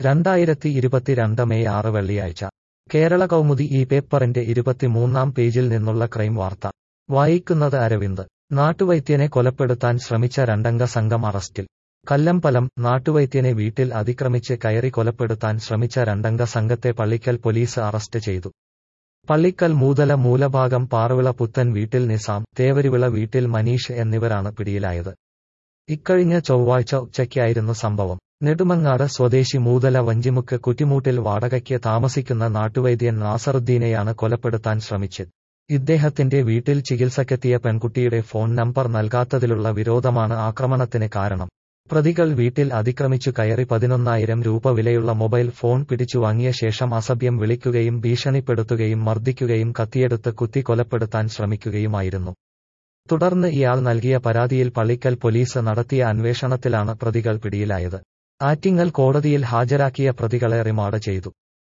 രണ്ടായിരത്തി ഇരുപത്തിരണ്ട് മെയ് ആറ് വെള്ളിയാഴ്ച കേരള കൗമുദി ഈ പേപ്പറിന്റെ ഇരുപത്തിമൂന്നാം പേജിൽ നിന്നുള്ള ക്രൈം വാർത്ത വായിക്കുന്നത് അരവിന്ദ് നാട്ടുവൈദ്യനെ കൊലപ്പെടുത്താൻ ശ്രമിച്ച രണ്ടംഗ സംഘം അറസ്റ്റിൽ കല്ലമ്പലം നാട്ടുവൈദ്യനെ വീട്ടിൽ അതിക്രമിച്ച് കയറി കൊലപ്പെടുത്താൻ ശ്രമിച്ച രണ്ടംഗ സംഘത്തെ പള്ളിക്കൽ പോലീസ് അറസ്റ്റ് ചെയ്തു പള്ളിക്കൽ മൂതല മൂലഭാഗം പാറവിള പുത്തൻ വീട്ടിൽ നിസാം തേവരിവിള വീട്ടിൽ മനീഷ് എന്നിവരാണ് പിടിയിലായത് ഇക്കഴിഞ്ഞ ചൊവ്വാഴ്ച ഉച്ചയ്ക്കായിരുന്നു സംഭവം നെടുമങ്ങാട് സ്വദേശി മൂതല വഞ്ചിമുക്ക് കുറ്റിമൂട്ടിൽ വാടകയ്ക്ക് താമസിക്കുന്ന നാട്ടുവൈദ്യൻ നാസറുദ്ദീനെയാണ് കൊലപ്പെടുത്താൻ ശ്രമിച്ചത് ഇദ്ദേഹത്തിന്റെ വീട്ടിൽ ചികിത്സക്കെത്തിയ പെൺകുട്ടിയുടെ ഫോൺ നമ്പർ നൽകാത്തതിലുള്ള വിരോധമാണ് ആക്രമണത്തിന് കാരണം പ്രതികൾ വീട്ടിൽ അതിക്രമിച്ചു കയറി പതിനൊന്നായിരം രൂപ വിലയുള്ള മൊബൈൽ ഫോൺ പിടിച്ചു വാങ്ങിയ ശേഷം അസഭ്യം വിളിക്കുകയും ഭീഷണിപ്പെടുത്തുകയും മർദ്ദിക്കുകയും കത്തിയെടുത്ത് കുത്തി കൊലപ്പെടുത്താൻ ശ്രമിക്കുകയുമായിരുന്നു തുടർന്ന് ഇയാൾ നൽകിയ പരാതിയിൽ പള്ളിക്കൽ പോലീസ് നടത്തിയ അന്വേഷണത്തിലാണ് പ്രതികൾ പിടിയിലായത് ആറ്റിങ്ങൽ കോടതിയിൽ ഹാജരാക്കിയ പ്രതികളെ റിമാൻഡ് ചെയ്തു